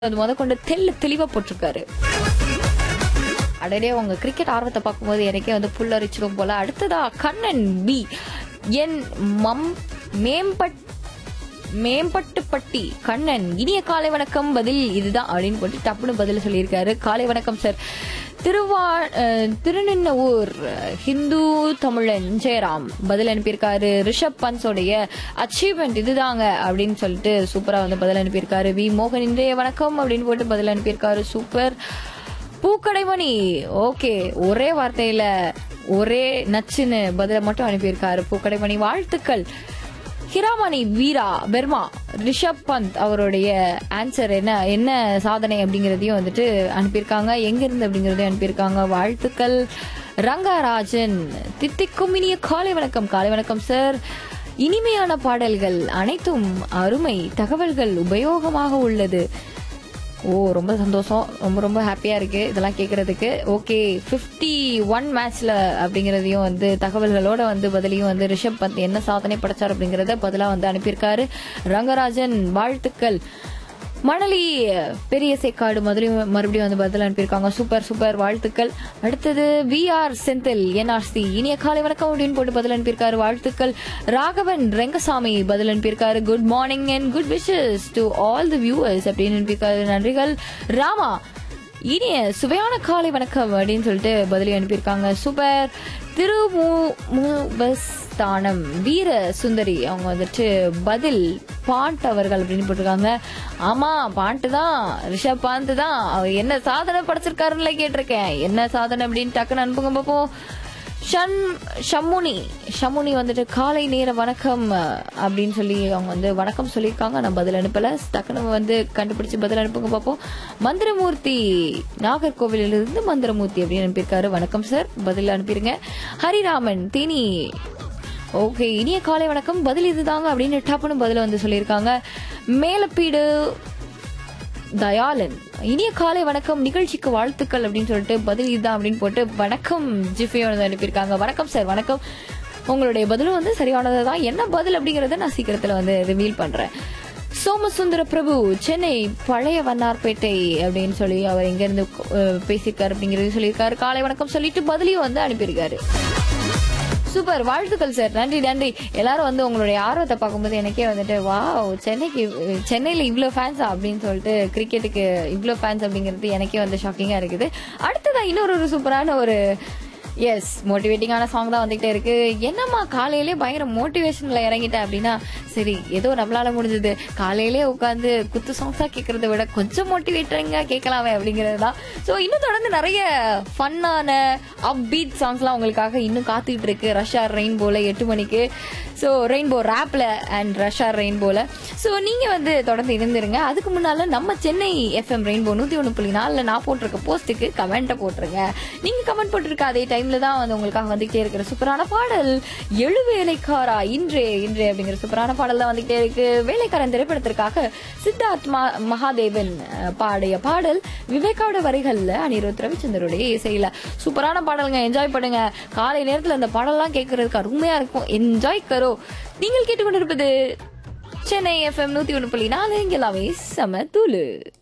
அது முத கொண்டு தெல்ல தெளிவா போட்டிருக்காரு அடடே உங்க கிரிக்கெட் ஆர்வத்தை பார்க்கும்போது எனக்கே வந்து புல்லரிச்சிரும் போல அடுத்ததா கண்ணன் பி என் மம் மேம்பட் மேம்பட்டுப்பட்டி கண்ணன் இனிய காலை வணக்கம் பதில் இதுதான் அப்படின்னு போட்டு டப்புன்னு பதில் சொல்லியிருக்காரு காலை வணக்கம் சார் திருவா அஹ், திருநின்னவூர் அஹ், ஹிந்து தமிழன் ஜெயராம் பதில் அனுப்பியிருக்காரு ரிஷப் பன்ஸோடைய அச்சீவ்மெண்ட் இதுதாங்க அப்படின்னு சொல்லிட்டு சூப்பரா வந்து பதில் அனுப்பியிருக்காரு வி மோகன் இன்றைய வணக்கம் அப்படின்னு போட்டு பதில் அனுப்பியிருக்காரு சூப்பர் பூக்கடைமணி ஓகே ஒரே வார்த்தையில ஒரே நச்சுன்னு பதில மட்டும் அனுப்பியிருக்காரு பூக்கடைமணி வாழ்த்துக்கள் ஹிராமணி வீரா பெர்மா ரிஷப் பந்த் அவருடைய ஆன்சர் என்ன என்ன சாதனை அப்படிங்கறதையும் வந்துட்டு அனுப்பியிருக்காங்க எங்க இருந்து அப்படிங்கறதையும் அனுப்பியிருக்காங்க வாழ்த்துக்கள் ரங்கராஜன் தித்திக்கும் இனிய காலை வணக்கம் காலை வணக்கம் சார் இனிமையான பாடல்கள் அனைத்தும் அருமை தகவல்கள் உபயோகமாக உள்ளது ஓ ரொம்ப சந்தோஷம் ரொம்ப ரொம்ப ஹாப்பியா இருக்கு இதெல்லாம் கேட்கறதுக்கு ஓகே 51 ஒன் மேட்ச்ல அப்படிங்கறதையும் வந்து தகவல்களோட வந்து பதிலையும் வந்து ரிஷப் பந்த் என்ன சாதனை படைச்சார் அப்படிங்கறத பதிலா வந்து அனுப்பியிருக்காரு ரங்கராஜன் வாழ்த்துக்கள் மணலி பெரிய சேக்காடு மறுபடியும் மறுபடியும் வந்து பதில் அனுப்பியிருக்காங்க சூப்பர் சூப்பர் வாழ்த்துக்கள் அடுத்தது வி ஆர் செந்தில் என்ஆர்சி இனிய காலை வணக்கம் அப்படின்னு போட்டு பதில் அனுப்பியிருக்காரு வாழ்த்துக்கள் ராகவன் ரெங்கசாமி பதில் அனுப்பியிருக்காரு good morning and good wishes to all the viewers அப்படின்னு அனுப்பியிருக்காரு நன்றிகள் ராமா இனிய சுவையான காலை வணக்கம் அப்படின்னு சொல்லிட்டு பதிலி அனுப்பியிருக்காங்க சூப்பர் திருமூபஸ்தானம் வீர சுந்தரி அவங்க வந்துட்டு பதில் பாண்ட் அவர்கள் அப்படின்னு போட்டிருக்காங்க ஆமா பாண்ட் தான் ரிஷப் பாண்ட் தான் அவர் என்ன சாதனை படைச்சிருக்காருன்னு கேட்டிருக்கேன் என்ன சாதனை அப்படின்னு டக்குன்னு அனுப்புங்க பார்ப்போம் ஷன் ஷம்முனி ஷம்முனி வந்துட்டு காலை நேர வணக்கம் அஹ், அப்படின்னு சொல்லி அவங்க வந்து வணக்கம் சொல்லியிருக்காங்க நான் பதில் அனுப்பல டக்குனு வந்து கண்டுபிடிச்சு பதில் அனுப்புங்க பார்ப்போம் மந்திரமூர்த்தி நாகர்கோவிலிருந்து மந்திரமூர்த்தி அப்படின்னு அனுப்பியிருக்காரு வணக்கம் சார் பதில் அனுப்பிடுங்க ஹரிராமன் தேனி ஓகே இனிய காலை வணக்கம் பதில் இதுதாங்க அப்படின்னு டப்புன்னு பதில் வந்து சொல்லியிருக்காங்க மேலப்பீடு தயாளன் இனிய காலை வணக்கம் நிகழ்ச்சிக்கு வாழ்த்துக்கள் அப்படின்னு சொல்லிட்டு பதில் இதுதான் அப்படின்னு போட்டு வணக்கம் ஜிஃபியோட அனுப்பியிருக்காங்க வணக்கம் சார் வணக்கம் உங்களுடைய பதிலும் வந்து சரியானது தான் என்ன பதில் அப்படிங்கறத நான் சீக்கிரத்துல வந்து ரிவீல் பண்றேன் சோமசுந்தர பிரபு சென்னை பழைய வண்ணார்பேட்டை அப்படின்னு சொல்லி அவர் எங்க இருந்து அஹ், பேசியிருக்காரு அப்படிங்கறது சொல்லியிருக்காரு காலை வணக்கம் சொல்லிட்டு பதிலையும் வந்து அனுப்பியிருக்காரு சூப்பர் வாழ்த்துக்கள் சார் நன்றி நன்றி எல்லாரும் வந்து உங்களுடைய ஆர்வத்தை பார்க்கும்போது எனக்கே வந்துட்டு வாவ் சென்னைக்கு சென்னையில இவ்ளோ ஃபேன்ஸா அப்படின்னு சொல்லிட்டு கிரிக்கெட்டுக்கு இவ்ளோ ஃபேன்ஸ் அப்படிங்கிறது எனக்கே வந்து ஷாக்கிங்கா இருக்குது அடுத்ததா இன்னொரு ஒரு சூப்பரான ஒரு எஸ் மோட்டிவேட்டிங்கான சாங் தான் வந்துகிட்டே இருக்கு என்னம்மா காலையிலே பயங்கர மோட்டிவேஷன்ல இறங்கிட்டேன் அப்படின்னா சரி ஏதோ நம்மளால முடிஞ்சது காலையிலே உட்காந்து குத்து சாங்ஸா கேட்கறத விட கொஞ்சம் மோட்டிவேட்டிங்கா கேட்கலாமே அப்படிங்கிறது தான் ஸோ இன்னும் தொடர்ந்து நிறைய ஃபன்னான அப் பீட் சாங்ஸ்லாம் உங்களுக்காக இன்னும் காத்துக்கிட்டு இருக்கு ரஷ்யா ரெயின்போல எட்டு மணிக்கு ஸோ ரெயின்போ ரேப்ல அண்ட் ரஷ்யா ரெயின்போல ஸோ நீங்க வந்து தொடர்ந்து இருந்துருங்க அதுக்கு முன்னால நம்ம சென்னை எஃப்எம் ரெயின்போ நூத்தி ஒன்று புள்ளி நாலுல நான் போட்டிருக்க போஸ்ட்டுக்கு கமெண்ட்டை போட்டுருங்க நீங்க கமெண்ட் போட்டிருக்க அதே டைம்ல தான் வந்து உங்களுக்காக வந்துகிட்டே இருக்கிற சூப்பரான பாடல் எழு வேலைக்காரா இன்றே இன்றே அப்படிங்கிற சூப்பரான பாடல் தான் வந்துகிட்டே இருக்கு வேலைக்காரன் திரைப்படத்திற்காக சித்தார்த் ம- மகாதேவன் அஹ், பாடிய பாடல் விவேகாவோட வரிகள்ல அனிருத் ரவிச்சந்திரோடைய இசையில சூப்பரான பாடலுங்க என்ஜாய் பண்ணுங்க காலை நேரத்துல அந்த பாடல்லாம் கேட்கறதுக்கு அருமையா இருக்கும் என்ஜாய் கரோ நீங்கள் கேட்டுக்கொண்டிருப்பது சென்னை எஃப்எம் நூத்தி ஒன்று புள்ளி நாலு இங்க எல்லாமே செம தூளு